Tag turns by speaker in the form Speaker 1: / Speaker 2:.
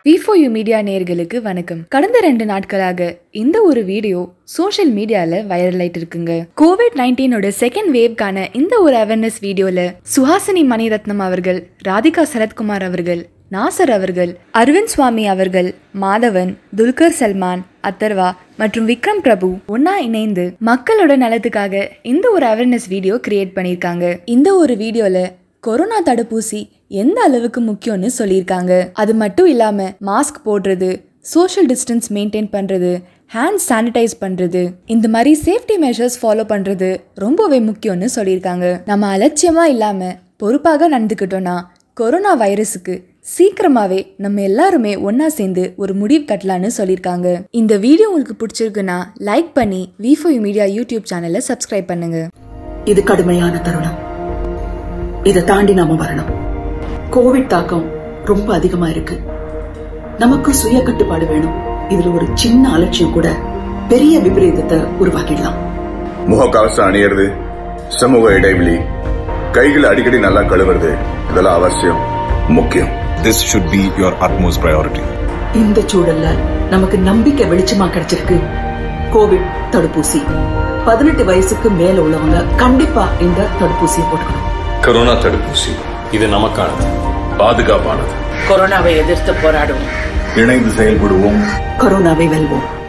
Speaker 1: We media நேயர்களுக்கு வணக்கம் கடந்த ரெண்டு நாட்களாக இந்த ஒரு வீடியோ சோஷியல் மீடியால வைரல் ஆயிட்டு இருக்குங்க கோவிட் நைன்டீனோட செகண்ட் வேவ்க்கான இந்த ஒரு அவேர்னஸ் வீடியோல சுஹாசினி மணிரத்னம் அவர்கள் ராதிகா சரத்குமார் அவர்கள் நாசர் அவர்கள் அரவிந்த் சுவாமி அவர்கள் மாதவன் துல்கர் சல்மான் அத்தர்வா மற்றும் விக்ரம் பிரபு ஒன்னா இணைந்து மக்களோட நலத்துக்காக இந்த ஒரு அவேர்னஸ் வீடியோ கிரியேட் பண்ணியிருக்காங்க இந்த ஒரு வீடியோல கொரோனா தடுப்பூசி எந்த அளவுக்கு முக்கியம்னு சொல்லியிருக்காங்க அது மட்டும் இல்லாம மாஸ்க் போடுறது சோஷியல் டிஸ்டன்ஸ் மெயின்டைன் பண்றது ஹேண்ட் சானிடைஸ் பண்றது இந்த மாதிரி சேஃப்டி மெஷர்ஸ் ஃபாலோ பண்றது ரொம்பவே முக்கியம்னு சொல்லியிருக்காங்க நம்ம அலட்சியமா இல்லாம பொறுப்பாக நடந்துக்கிட்டோம்னா கொரோனா வைரஸுக்கு சீக்கிரமாவே நம்ம எல்லாருமே ஒண்ணா சேர்ந்து ஒரு முடிவு கட்டலான்னு சொல்லியிருக்காங்க இந்த வீடியோ உங்களுக்கு பிடிச்சிருக்குன்னா லைக் பண்ணி வி மீடியா யூடியூப் சேனலை சப்ஸ்கிரைப் பண்ணுங்க
Speaker 2: இது கடுமையான தருணம் இதை தாண்டி நாம வரணும் கோவிட் தாக்கம் ரொம்ப அதிகமா இருக்கு நமக்கு சுய கட்டுப்பாடு வேணும் இதுல ஒரு சின்ன அலட்சியம் கூட பெரிய விபரீதத்தை உருவாக்கிடலாம்
Speaker 3: முகக்கவசம் அணியறது சமூக இடைவெளி கைகளை அடிக்கடி நல்லா கழுவுறது இதெல்லாம் அவசியம் முக்கியம்
Speaker 4: This should be your utmost priority.
Speaker 2: இந்த சூழல்ல நமக்கு நம்பிக்கை வெளிச்சமா கிடைச்சிருக்கு கோவிட் தடுப்பூசி பதினெட்டு வயசுக்கு மேல உள்ளவங்க கண்டிப்பா இந்த தடுப்பூசியை போட்டுக்கணும்
Speaker 5: கொரோனா தடுப்பூசி இது நமக்கானது
Speaker 3: பாதுகாப்பானது
Speaker 6: கொரோனாவை எதிர்த்து போராடுவோம்
Speaker 3: இணைந்து செயல்படுவோம்
Speaker 2: கொரோனாவை வெல்வோம்